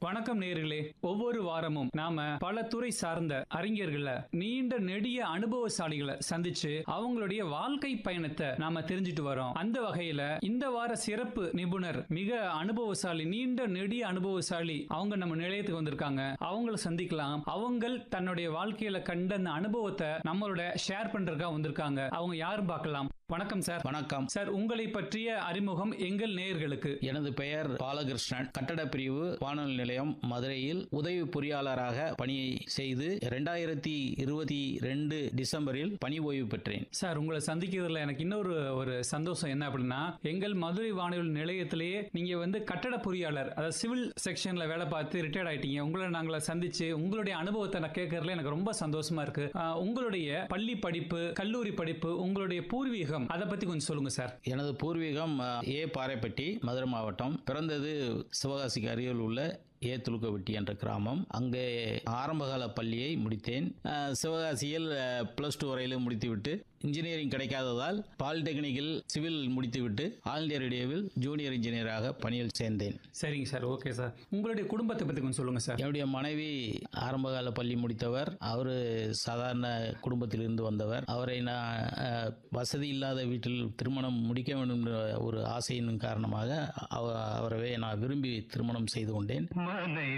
வணக்கம் நேயர்களே ஒவ்வொரு வாரமும் நாம பல துறை சார்ந்த அறிஞர்களை நீண்ட நெடிய அனுபவசாலிகளை சந்திச்சு அவங்களுடைய வாழ்க்கை பயணத்தை நாம தெரிஞ்சுட்டு வரோம் அந்த வகையில இந்த வார சிறப்பு நிபுணர் மிக அனுபவசாலி நீண்ட நெடிய அனுபவசாலி அவங்க நம்ம நிலையத்துக்கு வந்திருக்காங்க அவங்கள சந்திக்கலாம் அவங்கள் தன்னுடைய வாழ்க்கையில கண்ட அந்த அனுபவத்தை நம்மளோட ஷேர் பண்றதுக்காக வந்திருக்காங்க அவங்க யாரும் பார்க்கலாம் வணக்கம் சார் வணக்கம் சார் உங்களை பற்றிய அறிமுகம் எங்கள் நேயர்களுக்கு எனது பெயர் பாலகிருஷ்ணன் கட்டட பிரிவு வானொலி நிலையம் மதுரையில் உதவி பொறியாளராக பணியை செய்து இரண்டாயிரத்தி இருபத்தி ரெண்டு டிசம்பரில் பணி ஓய்வு பெற்றேன் சார் உங்களை சந்திக்கிறதுல எனக்கு இன்னொரு ஒரு சந்தோஷம் என்ன அப்படின்னா எங்கள் மதுரை வானொலி நிலையத்திலேயே நீங்க வந்து கட்டட பொறியாளர் அதாவது சிவில் செக்ஷன்ல வேலை பார்த்து ரிட்டையர்ட் ஆயிட்டீங்க உங்களை நாங்கள சந்திச்சு உங்களுடைய அனுபவத்தை நான் கேட்கறதுல எனக்கு ரொம்ப சந்தோஷமா இருக்கு ஆஹ், உங்களுடைய பள்ளி படிப்பு கல்லூரி படிப்பு உங்களுடைய பூர்வீகம் அதை பத்தி கொஞ்சம் சொல்லுங்க சார் எனது பூர்வீகம் அஹ், ஏ பாறைப்பட்டி மதுரை மாவட்டம் பிறந்தது சிவகாசிக்கு அருகில் உள்ள ஏ துலுக்கவட்டி என்ற கிராமம் அங்கே ஆரம்பகால பள்ளியை முடித்தேன் அஹ், சிவகாசியில் ப்ளஸ் டூ வரையிலும் முடித்துவிட்டு இன்ஜினியரிங் கிடைக்காததால் பாலிடெக்னிக்கில் சிவில் முடித்துவிட்டு ஆல் இந்தியா ரேடியோவில் ஜூனியர் இன்ஜினியராக பணியில் சேர்ந்தேன் சரிங்க சார் ஓகே சார் உங்களுடைய குடும்பத்தை பத்தி கொஞ்சம் சொல்லுங்க சார் என்னுடைய மனைவி ஆரம்பகால பள்ளி முடித்தவர் அவர் சாதாரண குடும்பத்திலிருந்து வந்தவர் அவரை நான் அஹ், வசதி இல்லாத வீட்டில் திருமணம் முடிக்க வேண்டும் என்ற ஒரு ஆசையின் காரணமாக அவ- அவரவே நான் விரும்பி திருமணம் செய்து கொண்டேன்